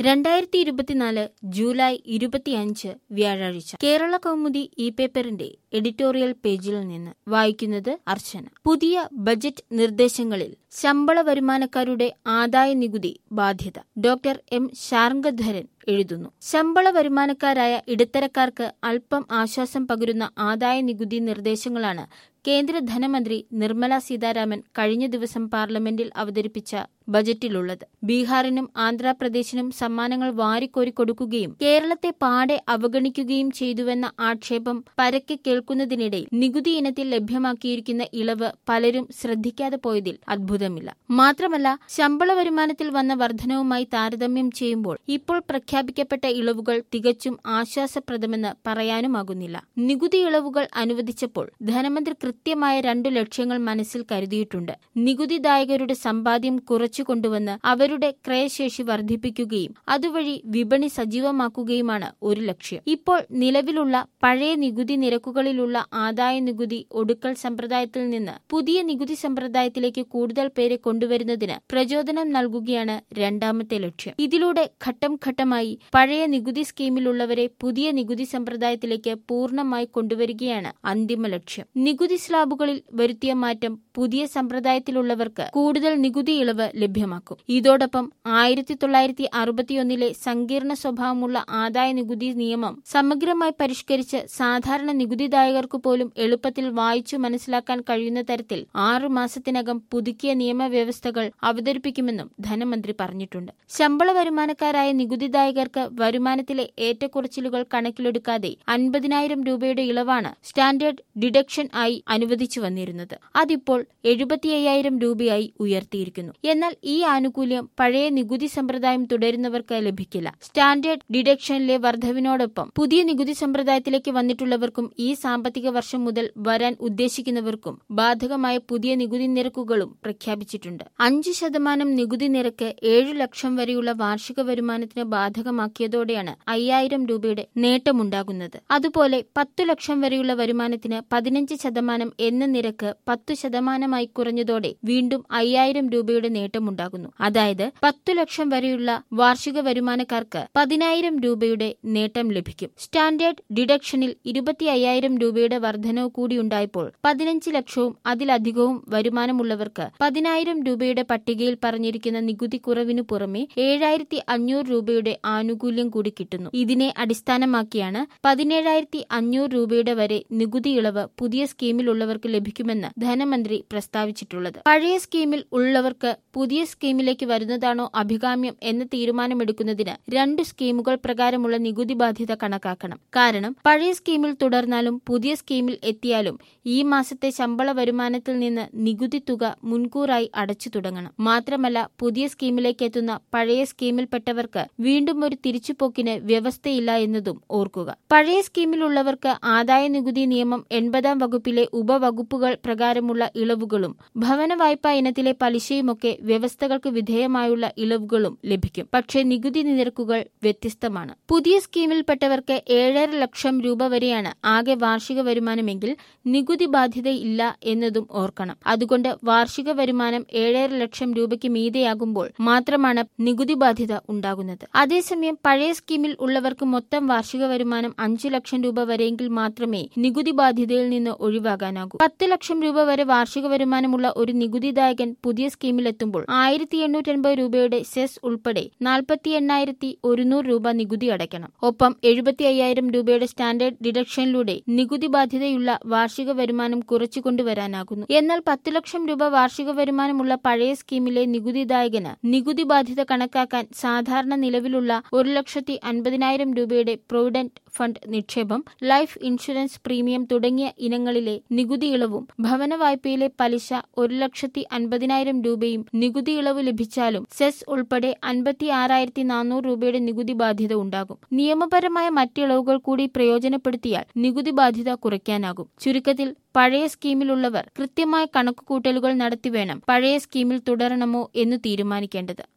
രണ്ടായിരത്തി ഇരുപത്തിനാല് ജൂലൈ ഇരുപത്തിയഞ്ച് വ്യാഴാഴ്ച കേരള കൗമുദി ഇ പേപ്പറിന്റെ എഡിറ്റോറിയൽ പേജിൽ നിന്ന് വായിക്കുന്നത് അർച്ചന പുതിയ ബജറ്റ് നിർദ്ദേശങ്ങളിൽ ശമ്പള വരുമാനക്കാരുടെ ആദായ നികുതി ബാധ്യത ഡോക്ടർ എം ശാർങ്കധരൻ എഴുതുന്നു ശമ്പള വരുമാനക്കാരായ ഇടത്തരക്കാർക്ക് അല്പം ആശ്വാസം പകരുന്ന ആദായ നികുതി നിർദ്ദേശങ്ങളാണ് കേന്ദ്ര ധനമന്ത്രി നിർമ്മല സീതാരാമൻ കഴിഞ്ഞ ദിവസം പാർലമെന്റിൽ അവതരിപ്പിച്ച ബജറ്റിലുള്ളത് ബീഹാറിനും ആന്ധ്രാപ്രദേശിനും സമ്മാനങ്ങൾ വാരിക്കോരി കൊടുക്കുകയും കേരളത്തെ പാടെ അവഗണിക്കുകയും ചെയ്തുവെന്ന ആക്ഷേപം പരക്കെ കേൾക്കുന്നതിനിടയിൽ നികുതി ഇനത്തിൽ ലഭ്യമാക്കിയിരിക്കുന്ന ഇളവ് പലരും ശ്രദ്ധിക്കാതെ പോയതിൽ അത്ഭുതമില്ല മാത്രമല്ല ശമ്പള വരുമാനത്തിൽ വന്ന വർധനവുമായി താരതമ്യം ചെയ്യുമ്പോൾ ഇപ്പോൾ പ്രഖ്യാപിക്കപ്പെട്ട ഇളവുകൾ തികച്ചും ആശ്വാസപ്രദമെന്ന് പറയാനുമാകുന്നില്ല നികുതി ഇളവുകൾ അനുവദിച്ചപ്പോൾ ധനമന്ത്രി കൃത്യമായ രണ്ടു ലക്ഷ്യങ്ങൾ മനസ്സിൽ കരുതിയിട്ടുണ്ട് നികുതിദായകരുടെ സമ്പാദ്യം കുറച്ചു കൊണ്ടുവന്ന് അവരുടെ ക്രയശേഷി വർദ്ധിപ്പിക്കുകയും അതുവഴി വിപണി സജീവമാക്കുകയുമാണ് ഒരു ലക്ഷ്യം ഇപ്പോൾ നിലവിലുള്ള പഴയ നികുതി നിരക്കുകളിലുള്ള ആദായ നികുതി ഒടുക്കൽ സമ്പ്രദായത്തിൽ നിന്ന് പുതിയ നികുതി സമ്പ്രദായത്തിലേക്ക് കൂടുതൽ പേരെ കൊണ്ടുവരുന്നതിന് പ്രചോദനം നൽകുകയാണ് രണ്ടാമത്തെ ലക്ഷ്യം ഇതിലൂടെ ഘട്ടം ഘട്ടമായി പഴയ നികുതി സ്കീമിലുള്ളവരെ പുതിയ നികുതി സമ്പ്രദായത്തിലേക്ക് പൂർണ്ണമായി കൊണ്ടുവരികയാണ് അന്തിമ ലക്ഷ്യം നികുതി സ്ലാബുകളിൽ വരുത്തിയ മാറ്റം പുതിയ സമ്പ്രദായത്തിലുള്ളവർക്ക് കൂടുതൽ നികുതി ഇളവ് ലഭ്യമാക്കും ഇതോടൊപ്പം ആയിരത്തി തൊള്ളായിരത്തി അറുപത്തിയൊന്നിലെ സങ്കീർണ സ്വഭാവമുള്ള ആദായ നികുതി നിയമം സമഗ്രമായി പരിഷ്കരിച്ച് സാധാരണ നികുതിദായകർക്കു പോലും എളുപ്പത്തിൽ വായിച്ചു മനസ്സിലാക്കാൻ കഴിയുന്ന തരത്തിൽ ആറു മാസത്തിനകം പുതുക്കിയ നിയമവ്യവസ്ഥകൾ അവതരിപ്പിക്കുമെന്നും ധനമന്ത്രി പറഞ്ഞിട്ടുണ്ട് ശമ്പള വരുമാനക്കാരായ നികുതിദായകർക്ക് വരുമാനത്തിലെ ഏറ്റക്കുറച്ചിലുകൾ കണക്കിലെടുക്കാതെ അൻപതിനായിരം രൂപയുടെ ഇളവാണ് സ്റ്റാൻഡേർഡ് ഡിഡക്ഷൻ ആയി അനുവദിച്ചു വന്നിരുന്നത് അതിപ്പോൾ എഴുപത്തി അയ്യായിരം രൂപയായി ഉയർത്തിയിരിക്കുന്നു എന്നാൽ ഈ ആനുകൂല്യം പഴയ നികുതി സമ്പ്രദായം തുടരുന്നവർക്ക് ലഭിക്കില്ല സ്റ്റാൻഡേർഡ് ഡിഡക്ഷനിലെ വർധവിനോടൊപ്പം പുതിയ നികുതി സമ്പ്രദായത്തിലേക്ക് വന്നിട്ടുള്ളവർക്കും ഈ സാമ്പത്തിക വർഷം മുതൽ വരാൻ ഉദ്ദേശിക്കുന്നവർക്കും ബാധകമായ പുതിയ നികുതി നിരക്കുകളും പ്രഖ്യാപിച്ചിട്ടുണ്ട് അഞ്ച് ശതമാനം നികുതി നിരക്ക് ഏഴു ലക്ഷം വരെയുള്ള വാർഷിക വരുമാനത്തിന് ബാധകമാക്കിയതോടെയാണ് അയ്യായിരം രൂപയുടെ നേട്ടമുണ്ടാകുന്നത് അതുപോലെ പത്തു ലക്ഷം വരെയുള്ള വരുമാനത്തിന് പതിനഞ്ച് ശതമാനം എന്ന നിരക്ക് പത്തു ശതമാനമായി കുറഞ്ഞതോടെ വീണ്ടും അയ്യായിരം രൂപയുടെ നേട്ടമുണ്ടാകുന്നു അതായത് പത്തു ലക്ഷം വരെയുള്ള വാർഷിക വരുമാനക്കാർക്ക് പതിനായിരം രൂപയുടെ നേട്ടം ലഭിക്കും സ്റ്റാൻഡേർഡ് ഡിഡക്ഷനിൽ ഇരുപത്തി അയ്യായിരം രൂപയുടെ വർധനവ് കൂടിയുണ്ടായപ്പോൾ പതിനഞ്ച് ലക്ഷവും അതിലധികവും വരുമാനമുള്ളവർക്ക് പതിനായിരം രൂപയുടെ പട്ടികയിൽ പറഞ്ഞിരിക്കുന്ന നികുതി കുറവിനു പുറമെ ഏഴായിരത്തി അഞ്ഞൂറ് രൂപയുടെ ആനുകൂല്യം കൂടി കിട്ടുന്നു ഇതിനെ അടിസ്ഥാനമാക്കിയാണ് പതിനേഴായിരത്തി അഞ്ഞൂറ് രൂപയുടെ വരെ നികുതി ഇളവ് പുതിയ സ്കീമിലുള്ളവർക്ക് ലഭിക്കുമെന്ന് ധനമന്ത്രി പ്രസ്താവിച്ചിട്ടുള്ളത് പഴയ സ്കീമിൽ ഉള്ളവർക്ക് പുതിയ സ്കീമിലേക്ക് വരുന്നതാണോ അഭികാമ്യം എന്ന തീരുമാനമെടുക്കുന്നതിന് രണ്ട് സ്കീമുകൾ പ്രകാരമുള്ള നികുതി ബാധ്യത കണക്കാക്കണം കാരണം പഴയ സ്കീമിൽ തുടർന്നാലും പുതിയ സ്കീമിൽ എത്തിയാലും ഈ മാസത്തെ ശമ്പള വരുമാനത്തിൽ നിന്ന് നികുതി തുക മുൻകൂറായി അടച്ചു തുടങ്ങണം മാത്രമല്ല പുതിയ സ്കീമിലേക്ക് എത്തുന്ന പഴയ സ്കീമിൽപ്പെട്ടവർക്ക് വീണ്ടും ഒരു തിരിച്ചുപോക്കിന് വ്യവസ്ഥയില്ല എന്നതും ഓർക്കുക പഴയ സ്കീമിലുള്ളവർക്ക് ആദായ നികുതി നിയമം എൺപതാം വകുപ്പിലെ ഉപവകുപ്പുകൾ പ്രകാരമുള്ള ഇളവുകളും ഭവന വായ്പാ ഇനത്തിലെ പലിശയുമൊക്കെ വ്യവസ്ഥകൾക്ക് വിധേയമായുള്ള ഇളവുകളും ലഭിക്കും പക്ഷേ നികുതി നിരക്കുകൾ വ്യത്യസ്തമാണ് പുതിയ സ്കീമിൽപ്പെട്ടവർക്ക് ഏഴര ലക്ഷം രൂപ വരെയാണ് ആകെ വാർഷിക വരുമാനമെങ്കിൽ നികുതി ബാധ്യതയില്ല എന്നതും ഓർക്കണം അതുകൊണ്ട് വാർഷിക വരുമാനം ഏഴര ലക്ഷം രൂപയ്ക്ക് മീതെയാകുമ്പോൾ മാത്രമാണ് നികുതി ബാധ്യത ഉണ്ടാകുന്നത് അതേസമയം പഴയ സ്കീമിൽ ഉള്ളവർക്ക് മൊത്തം വാർഷിക വരുമാനം അഞ്ചു ലക്ഷം രൂപ വരെയെങ്കിൽ മാത്രമേ നികുതി ബാധ്യതയിൽ നിന്ന് ഒഴിവാകാനാകൂ പത്ത് ലക്ഷം രൂപ വരെ വാർഷിക വരുമാനമുള്ള ഒരു നികുതിദായകൻ പുതിയ സ്കീമിലെത്തുമ്പോൾ ആയിരത്തി എണ്ണൂറ്റി അൻപത് രൂപയുടെ സെസ് ഉൾപ്പെടെ നാൽപ്പത്തി എണ്ണായിരത്തി ഒരുന്നൂറ് രൂപ നികുതി അടയ്ക്കണം ഒപ്പം എഴുപത്തി അയ്യായിരം രൂപയുടെ സ്റ്റാൻഡേർഡ് ഡിഡക്ഷനിലൂടെ നികുതി ബാധ്യതയുള്ള വാർഷിക വരുമാനം കുറച്ചു കൊണ്ടുവരാനാകുന്നു എന്നാൽ പത്ത് ലക്ഷം രൂപ വാർഷിക വരുമാനമുള്ള പഴയ സ്കീമിലെ നികുതിദായകന് നികുതി ബാധ്യത കണക്കാക്കാൻ സാധാരണ നിലവിലുള്ള ഒരു ലക്ഷത്തി അൻപതിനായിരം രൂപയുടെ പ്രൊവിഡന്റ് ഫണ്ട് നിക്ഷേപം ലൈഫ് ഇൻഷുറൻസ് പ്രീമിയം തുടങ്ങിയ ഇനങ്ങളിലെ നികുതി ഇളവും ഭവന വായ്പയിലെ പലിശ ഒരു ലക്ഷത്തി അൻപതിനായിരം രൂപയും നികുതി ഇളവ് ലഭിച്ചാലും സെസ് ഉൾപ്പെടെ അൻപത്തി ആറായിരത്തി നാനൂറ് രൂപയുടെ നികുതി ബാധ്യത ഉണ്ടാകും നിയമപരമായ മറ്റിളവുകൾ കൂടി പ്രയോജനപ്പെടുത്തിയാൽ നികുതി ബാധ്യത കുറയ്ക്കാനാകും ചുരുക്കത്തിൽ പഴയ സ്കീമിലുള്ളവർ കൃത്യമായ കണക്കുകൂട്ടലുകൾ നടത്തി വേണം പഴയ സ്കീമിൽ തുടരണമോ എന്ന് തീരുമാനിക്കേണ്ടത്